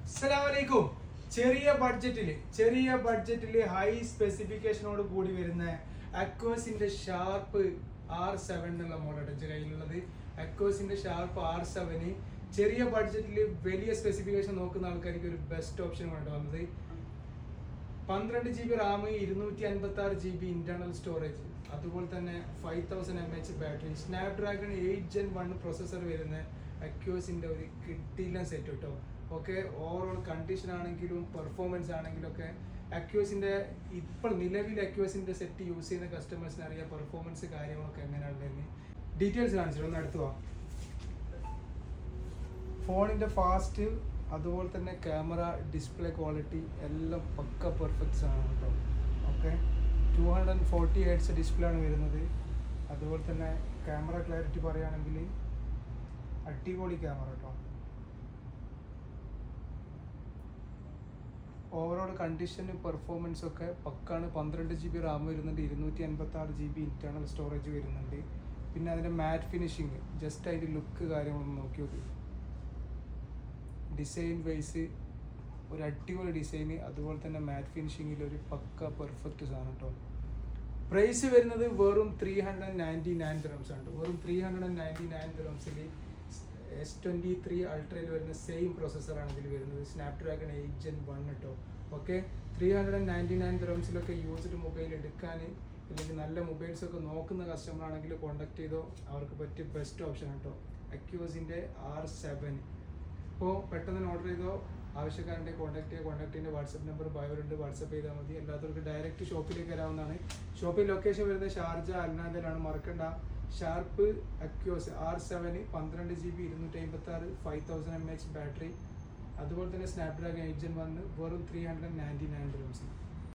അസ്സലാമലൈക്കും ചെറിയ ബഡ്ജറ്റിൽ ചെറിയ ബഡ്ജറ്റിൽ ഹൈ സ്പെസിഫിക്കേഷനോട് കൂടി വരുന്ന അക്വസിന്റെ ഷാർപ്പ് ആർ സെവൻ എന്നുള്ള മോഡൽ എൻ്റെ കയ്യിലുള്ളത് അക്വസിന്റെ ഷാർപ്പ് ആർ സെവന് ചെറിയ ബഡ്ജറ്റിൽ വലിയ സ്പെസിഫിക്കേഷൻ നോക്കുന്ന ആൾക്കാർക്ക് ഒരു ബെസ്റ്റ് ഓപ്ഷൻ വേണ്ടി വന്നത് പന്ത്രണ്ട് ജി ബി റാം ഇരുന്നൂറ്റി അൻപത്തി ആറ് ജി ബി ഇന്റേണൽ സ്റ്റോറേജ് അതുപോലെ തന്നെ five thousand M H battery Snapdragon eight gen one processor വരുന്ന അക്യൂസിന്റെ ഒരു കിട്ടിയില്ല സെറ്റ് കേട്ടോ ഓക്കെ ഓവറോൾ കണ്ടീഷൻ ആണെങ്കിലും പെർഫോമൻസ് ആണെങ്കിലും ഒക്കെ അക്യൂസിന്റെ ഇപ്പോൾ നിലവിൽ അക്യൂസിന്റെ സെറ്റ് യൂസ് ചെയ്യുന്ന കസ്റ്റമേഴ്സിന് അറിയാം പെർഫോമൻസ് കാര്യങ്ങളൊക്കെ എങ്ങനെയാണെന്ന് ഡീറ്റെയിൽസ് കാണിച്ചിട്ട് ഒന്ന് അടുത്ത് പോവാം ഫോണിന്റെ ഫാസ്റ്റ് അതുപോലെ തന്നെ ക്യാമറ ഡിസ്പ്ലേ ക്വാളിറ്റി എല്ലാം പക്ക പെർഫെക്റ്റ്സ് ആണ് കേട്ടോ okay two hundred and forty hertz display ആണ് വരുന്നത് അതുപോലെ തന്നെ ക്യാമറ ക്ലാരിറ്റി പറയുകയാണെങ്കിൽ അടിപൊളി ക്യാമറ കേട്ടോ ഓവറോൾ കണ്ടീഷന് പെർഫോമൻസ് ഒക്കെ പക്കാണ് പന്ത്രണ്ട് ജി ബി റാം വരുന്നുണ്ട് ഇരുന്നൂറ്റി അൻപത്തി ആറ് ജി ബി ഇന്റേണൽ സ്റ്റോറേജ് വരുന്നുണ്ട് പിന്നെ അതിൻ്റെ മാറ്റ് ഫിനിഷിങ് ജസ്റ്റ് അതിൻ്റെ ലുക്ക് കാര്യങ്ങളൊന്ന് നോക്കി നോക്കി ഡിസൈൻ വൈസ് ഒരു അടിപൊളി ഡിസൈന് അതുപോലെ തന്നെ മാറ്റ് ഫിനിഷിങ്ങിൽ ഒരു പക്ക പെർഫെക്റ്റ് സാധനം കേട്ടോ പ്രൈസ് വരുന്നത് വെറും three hundred ninety nine dirhams ആണ് വെറും ത്രീ ഹൺഡ്രഡ് നയൻറ്റി നയൻ ദ്രംസിൽ എസ് ട്വൻറ്റി ത്രീ അൾട്രയിൽ വരുന്ന സെയിം പ്രോസസ്സറാണ് ഇതിൽ വരുന്നത് സ്നാപ്ഡ്രാഗൺ എയ്റ്റ് ജെൻ വൺ കേട്ടോ okay three hundred ninety nine ദ്രംസിലൊക്കെ യൂസ്ഡ് മൊബൈൽ എടുക്കാൻ അല്ലെങ്കിൽ നല്ല മൊബൈൽസ് ഒക്കെ നോക്കുന്ന കസ്റ്റമർ ആണെങ്കിൽ കോൺടാക്ട് ചെയ്തോ അവർക്ക് പറ്റിയ ബെസ്റ്റ് ഓപ്ഷൻ കേട്ടോ അക്യൂസിൻ്റെ ആർ സെവൻ ഇപ്പോൾ പെട്ടെന്ന് ഓർഡർ ചെയ്തോ ആവശ്യക്കാരുടെ കോൺടാക്ട് ചെയ്യുക കോൺടാക്ട് ചെയ്യുന്ന വാട്സപ്പ് നമ്പർ ബയോലുണ്ട് വാട്സപ്പ് ചെയ്താൽ മതി അല്ലാത്തവർക്ക് ഡയറക്റ്റ് ഷോപ്പിലേക്ക് വരാവുന്നതാണ് ഷോപ്പിൽ ലൊക്കേഷൻ വരുന്നത് ഷാർജ അൽനാദിലാണ് മറക്കണ്ട ഷാർപ്പ് അക്യോസ് ആർ സെവന് പന്ത്രണ്ട് ജി ബി ഇരുന്നൂറ്റി അമ്പത്തി ആറ് five thousand M H battery അതുപോലെ തന്നെ സ്നാപ്ഡ്രാഗൺ എയ്റ്റ് ജെൻ വന്ന് വെറും three hundred ninety nine rooms